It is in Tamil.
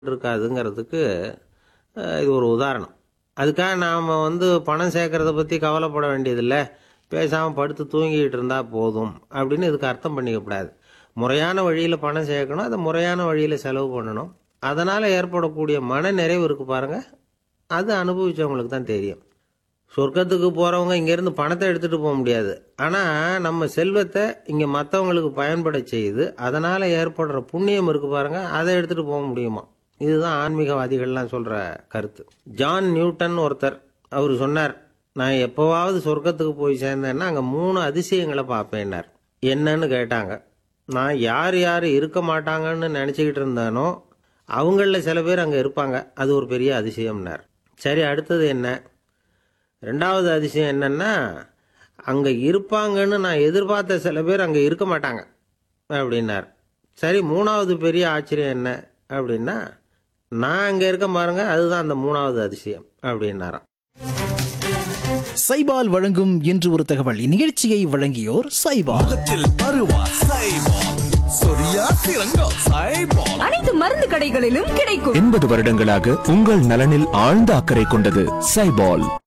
இருக்காதுங்கிறதுக்கு அஹ், இது ஒரு உதாரணம் அதுக்காக நாம் வந்து பணம் சேர்க்கறத பற்றி கவலைப்பட வேண்டியதில்லை பேசாமல் படுத்து தூங்கிட்டு இருந்தால் போதும் அப்படின்னு இதுக்கு அர்த்தம் பண்ணிக்கக்கூடாது முறையான வழியில் பணம் சேர்க்கணும் அதை முறையான வழியில் செலவு பண்ணணும் அதனால் ஏற்படக்கூடிய மன நிறைவு இருக்கு பாருங்கள் அது அனுபவிச்சவங்களுக்கு தான் தெரியும் சொர்க்கத்துக்கு போகிறவங்க இங்கேருந்து பணத்தை எடுத்துகிட்டு போக முடியாது ஆனால் நம்ம செல்வத்தை இங்கே மற்றவங்களுக்கு பயன்பட செய்து அதனால் ஏற்படுற புண்ணியம் இருக்கு பாருங்க அதை எடுத்துகிட்டு போக முடியுமா இதுதான் ஆன்மீகவாதிகள்லாம் சொல்கிற கருத்து ஜான் நியூட்டன் ஒருத்தர் அவர் சொன்னார் நான் எப்போவாவது சொர்க்கத்துக்கு போய் சேர்ந்தேன்னா அங்கே மூணு அதிசயங்களை பார்ப்பேன்னார் என்னன்னு கேட்டாங்க நான் யார் யார் இருக்க மாட்டாங்கன்னு நினச்சிக்கிட்டு இருந்தானோ அவங்களில் சில பேர் அங்கே இருப்பாங்க அது ஒரு பெரிய அதிசயம்னார் சரி அடுத்தது என்ன ரெண்டாவது அதிசயம் என்னன்னா அங்கே இருப்பாங்கன்னு நான் எதிர்பார்த்த சில பேர் அங்கே இருக்க மாட்டாங்க அப்படின்னார் சரி மூணாவது பெரிய ஆச்சரியம் என்ன அப்படின்னா நான் அங்கே இருக்க பாருங்க அதுதான் அந்த மூணாவது அதிசயம் அப்படின்னாராம் சைபால் வழங்கும் இன்று ஒரு தகவல் இந்நிகழ்ச்சியை வழங்கியோர் சைபால் முகத்தில் பருவா சைபால் சொரியா சிறங்கா சைபால் அனைத்து மருந்து கடைகளிலும் கிடைக்கும் எண்பது வருடங்களாக உங்கள் நலனில் ஆழ்ந்த அக்கறை கொண்டது சைபால்